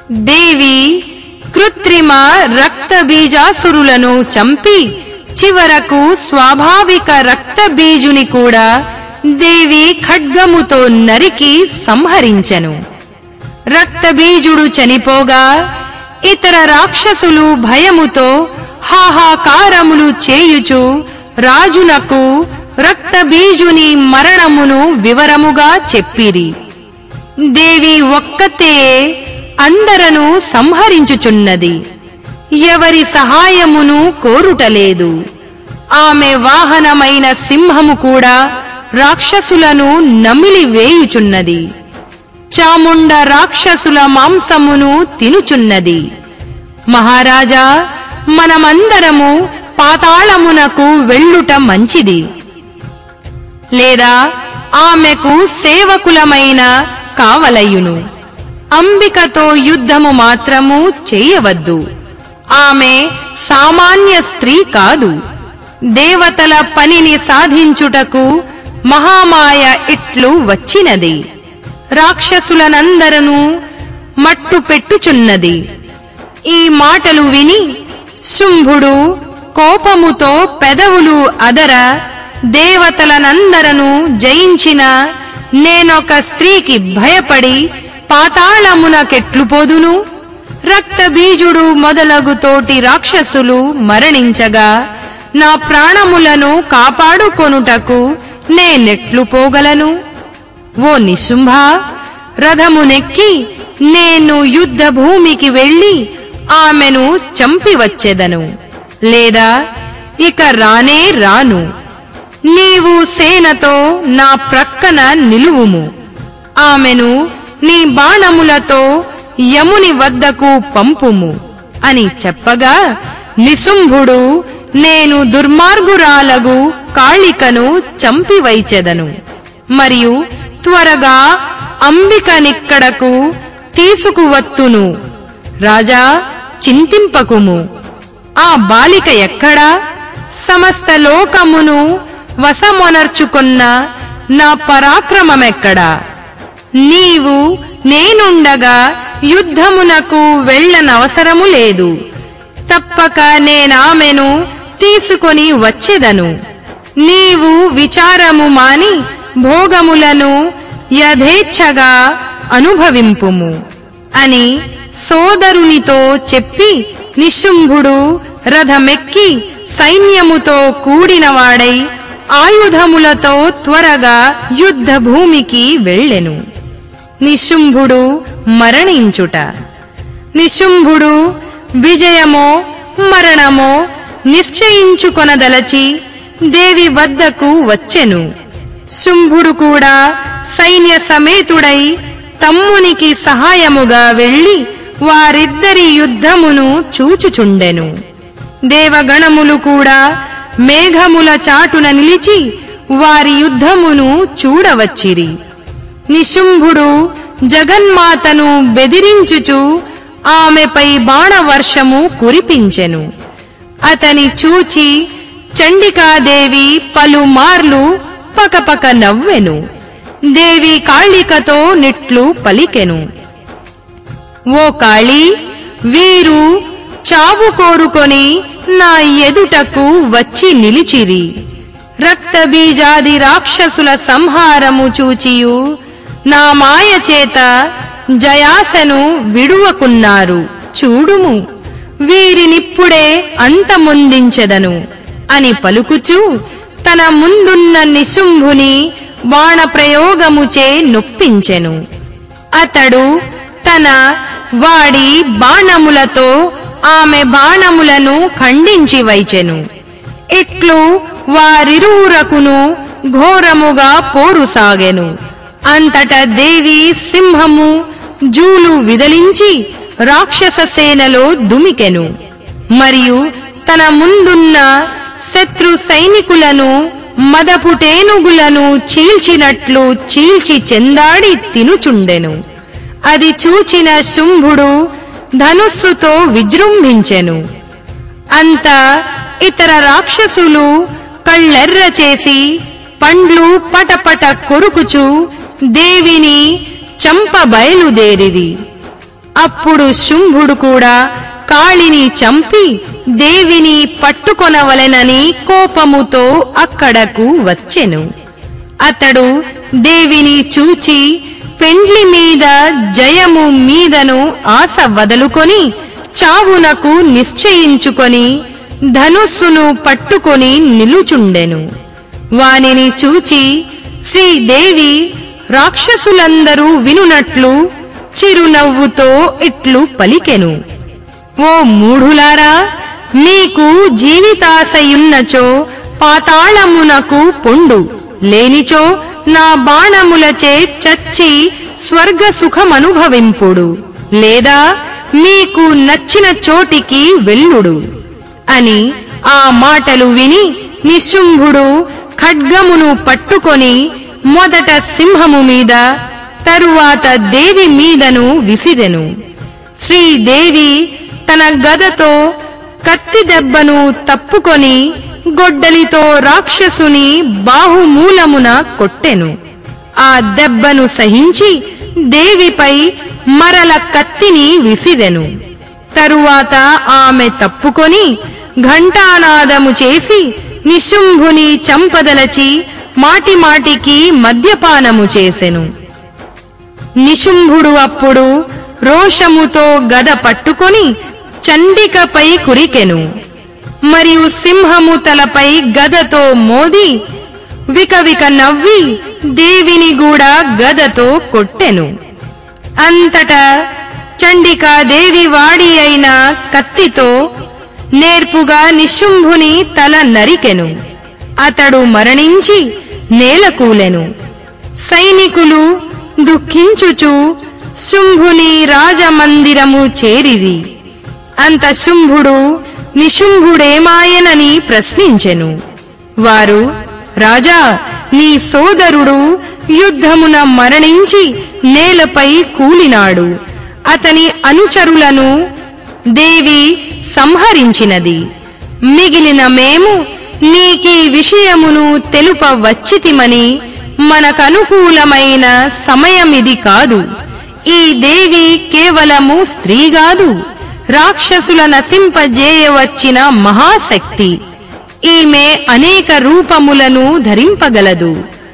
దేవి కృత్రిమ రక్త బీజాసురులను చంపి చివరకు స్వాభావిక రక్త బీజుని కూడా దేవి ఖడ్గముతో నరికి సంహరించెను రక్తబీజుడు చనిపోగా ఇతర రాక్షసులు భయముతో హాహాకారములు చేయుచు రాజునకు రక్తబీజుని మరణమును వివరముగా చెప్పిరి దేవి ఒక్కతే అందరను సంహరించుచున్నది ఎవరి సహాయమును కోరుటలేదు ఆమె వాహనమైన సింహము కూడా రాక్షసులను నమిలి వేయుచున్నది చాముండ రాక్షసుల మాంసమును తినుచున్నది మహారాజా మనమందరము పాతాళమునకు వెళ్ళుట మంచిది లేదా ఆమెకు సేవకులమైన కావలయును అంబికతో యుద్ధము మాత్రము చేయవద్దు ఆమె సామాన్య స్త్రీ కాదు దేవతల పనిని సాధించుటకు మహామాయ ఇట్లు వచ్చినది రాక్షసులనందరను మట్టు పెట్టుచున్నది ఈ మాటలు విని శుంభుడు కోపముతో పెదవులు అదర దేవతలనందరను జయించిన నేనొక స్త్రీకి భయపడి పాతాళమునకెట్లు పోదును రక్తబీజుడు మొదలగు తోటి రాక్షసులు మరణించగా నా ప్రాణములను కాపాడుకొనుటకు నేనెట్లు పోగలను ఓ నిశుంభ రథమునెక్కి నేను యుద్ధ భూమికి వెళ్ళి ఆమెను చంపివచ్చెదను లేదా ఇక రానే రాను నీవు సేనతో నా ప్రక్కన నిలువుము ఆమెను నీ బాణములతో యముని వద్దకు పంపుము అని చెప్పగా నిశుంభుడు నేను దుర్మార్గురాలగు కాళికను చంపివైచెదను మరియు త్వరగా అంబికనిక్కడకు తీసుకువత్తును రాజా చింతింపకుము ఆ బాలిక ఎక్కడా సమస్త లోకమును వశమొనర్చుకున్న నా పరాక్రమమెక్కడా నీవు నేనుండగా యుద్ధమునకు వెళ్ళనవసరము లేదు తప్పక నేనామెను తీసుకొని వచ్చెదను నీవు విచారము మాని భోగములను యథేచ్ఛగా అనుభవింపుము అని సోదరునితో చెప్పి నిశుంభుడు రథమెక్కి సైన్యముతో కూడినవాడై ఆయుధములతో త్వరగా యుద్ధ భూమికి వెళ్ళెను నిశుంభుడు మరణించుట నిశుంభుడు విజయమో మరణమో నిశ్చయించుకొనదలచి దేవి వద్దకు వచ్చెను శుంభుడు కూడా సైన్య సమేతుడై తమ్మునికి సహాయముగా వెళ్లి వారిద్దరి యుద్ధమును చూచుచుండెను దేవగణములు కూడా మేఘముల చాటున నిలిచి వారి యుద్ధమును చూడవచ్చిరి నిశుంభుడు జగన్మాతను బెదిరించుచు ఆమెపై బాణవర్షము కురిపించెను అతని చూచి చండికాదేవి పలుమార్లు పకపక నవ్వెను దేవి కాళికతో నిట్లు పలికెను ఓ కాళీ వీరు చావు కోరుకొని నా ఎదుటకు వచ్చి నిలిచిరి రక్తబీజాది రాక్షసుల సంహారము చూచియు నా మాయ చేత జయాసను విడువకున్నారు చూడుము వీరినిప్పుడే అంతమొందించెదను అని పలుకుచూ తన ముందున్న నిశుంభుని బాణప్రయోగముచే నొప్పించెను అతడు తన వాడి బాణములతో ఆమె బాణములను ఖండించి వైచెను ఇట్లు వారిరువురకును ఘోరముగా పోరు సాగెను అంతట దేవి సింహము జూలు విదలించి రాక్షస సేనలో దుమికెను మరియు తన ముందున్న శత్రు సైనికులను మదపుటేనుగులను చీల్చినట్లు చీల్చి చెందాడి తినుచుండెను అది చూచిన శుంభుడు ధనుస్సుతో విజృంభించెను అంత ఇతర రాక్షసులు కళ్ళెర్ర చేసి పండ్లు పటపట కొరుకుచు దేవిని చంప బయలుదేరిరి అప్పుడు శుంభుడు కూడా కాళిని చంపి దేవిని పట్టుకొనవలెనని కోపముతో అక్కడకు వచ్చెను అతడు దేవిని చూచి పెండ్లి మీద జయము మీదను ఆశ వదులుకొని చావునకు నిశ్చయించుకొని ధనుస్సును పట్టుకొని నిలుచుండెను వానిని చూచి శ్రీదేవి రాక్షసులందరూ వినునట్లు చిరునవ్వుతో ఇట్లు పలికెను ఓ మూఢులారా మీకు జీవితాశయున్నచో పాతాళమునకు పొండు లేనిచో నా బాణములచే చచ్చి స్వర్గ సుఖమనుభవింపుడు లేదా మీకు నచ్చిన చోటికి వెళ్ళుడు అని ఆ మాటలు విని నిశుంభుడు ఖడ్గమును పట్టుకొని మొదట సింహము మీద తరువాత దేవి మీదను విసిరెను శ్రీదేవి తన గదతో కత్తి దెబ్బను తప్పుకొని గొడ్డలితో రాక్షసుని బాహుమూలమున కొట్టెను ఆ దెబ్బను సహించి దేవిపై మరల కత్తిని విసిరెను తరువాత ఆమె తప్పుకొని ఘంటానాదము చేసి నిశుంభుని చంపదలచి మాటిమాటికి మద్యపానము చేసెను నిశుంభుడు అప్పుడు రోషముతో గద పట్టుకొని చండికపై కురికెను మరియు సింహము తలపై గదతో మోది వికవిక నవ్వి దేవిని కూడా గదతో కొట్టెను అంతటా చండికాదేవి వాడి అయిన కత్తితో నేర్పుగా నిశుంభుని తల నరికెను అతడు మరణించి నేలకూలెను సైనికులు దుఃఖించుచు శుంభుని రాజమందిరము చేరిరి అంత శుంభుడు నిశుంభుడేమాయనని ప్రశ్నించెను వారు రాజా నీ సోదరుడు యుద్ధమున మరణించి నేలపై కూలినాడు అతని అనుచరులను దేవి సంహరించినది మిగిలిన మేము నీకీ విషయమును తెలుప వచ్చితిమని మనకనుకూలమైన సమయమిది కాదు ఈ దేవి కేవలము స్త్రీగాదు రాక్షసుల నశింపజేయవచ్చిన మహాశక్తి ఈమె అనేక రూపములను ధరింపగలదు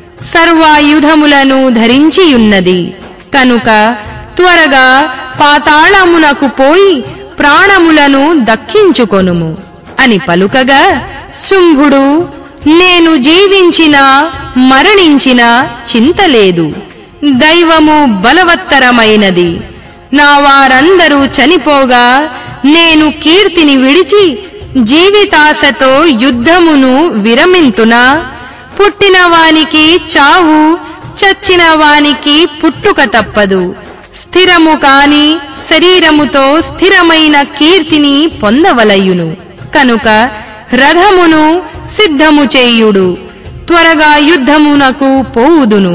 సర్వాయుధములను ధరించియున్నది కనుక త్వరగా పాతాళమునకు పోయి ప్రాణములను దక్కించుకొనుము అని పలుకగా శుంభుడు నేను జీవించినా మరణించినా చింతలేదు దైవము బలవత్తరమైనది నా వారందరూ చనిపోగా నేను కీర్తిని విడిచి జీవితాశతో యుద్ధమును విరమింతునా పుట్టిన వానికి చావు చచ్చిన వానికి పుట్టుక తప్పదు స్థిరము కాని శరీరముతో స్థిరమైన కీర్తిని పొందవలయును కనుక రథమును సిద్ధము చేయుడు త్వరగా యుద్ధమునకు పోవుదును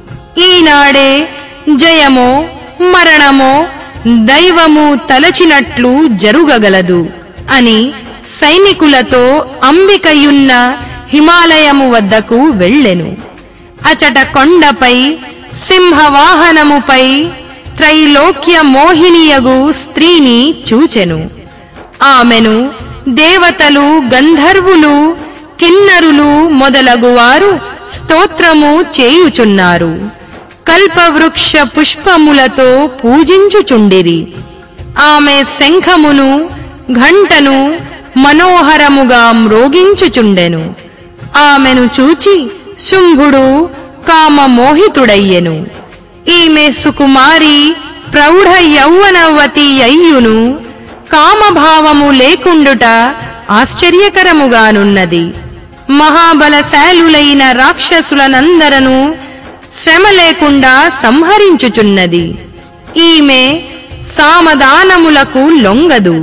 ఈనాడే జయమో మరణమో దైవము తలచినట్లు జరుగగలదు అని సైనికులతో అంబికయున్న హిమాలయము వద్దకు వెళ్ళెను అచట కొండపై సింహవాహనముపై త్రైలోక్య మోహినియగు స్త్రీని చూచెను ఆమెను దేవతలు గంధర్వులు కిన్నరులు మొదలగువారు స్తోత్రము చేయుచున్నారు కల్పవృక్ష పుష్పములతో పూజించుచుండిరి ఆమె శంఖమును ఘంటను మనోహరముగా మ్రోగించుచుండెను ఆమెను చూచి శుంభుడు కామమోహితుడయ్యెను ఈమె సుకుమారి ప్రౌఢ యౌవనవతి అయ్యును కామభావము లేకుండుట ఆశ్చర్యకరముగానున్నది మహాబలశాలులైన రాక్షసులనందరను శ్రమ లేకుండా సంహరించుచున్నది ఈమె సామదానములకు లొంగదు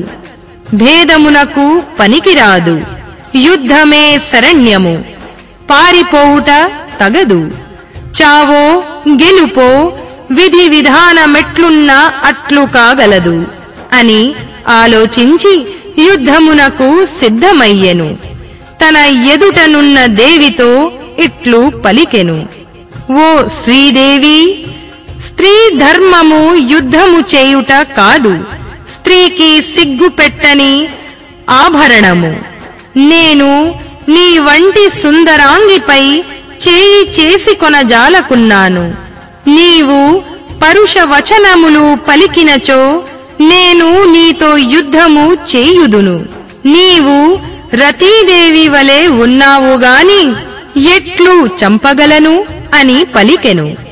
భేదమునకు పనికిరాదు యుద్ధమే శరణ్యము పారిపోవుట తగదు చావో గెలుపో విధి విధానమెట్లున్నా అట్లు కాగలదు అని ఆలోచించి యుద్ధమునకు సిద్ధమయ్యెను తన ఎదుటనున్న దేవితో ఇట్లు పలికెను ఓ శ్రీదేవి స్త్రీ ధర్మము యుద్ధము చేయుట కాదు స్త్రీకి సిగ్గు పెట్టని ఆభరణము నేను నీ వంటి సుందరాంగిపై చేయి చేసి కొనజాలకున్నాను నీవు పరుష వచనములు పలికినచో నేను నీతో యుద్ధము చేయుదును నీవు రతీదేవి వలె ఉన్నావు గాని ఎట్లు చంపగలను అని పలికెను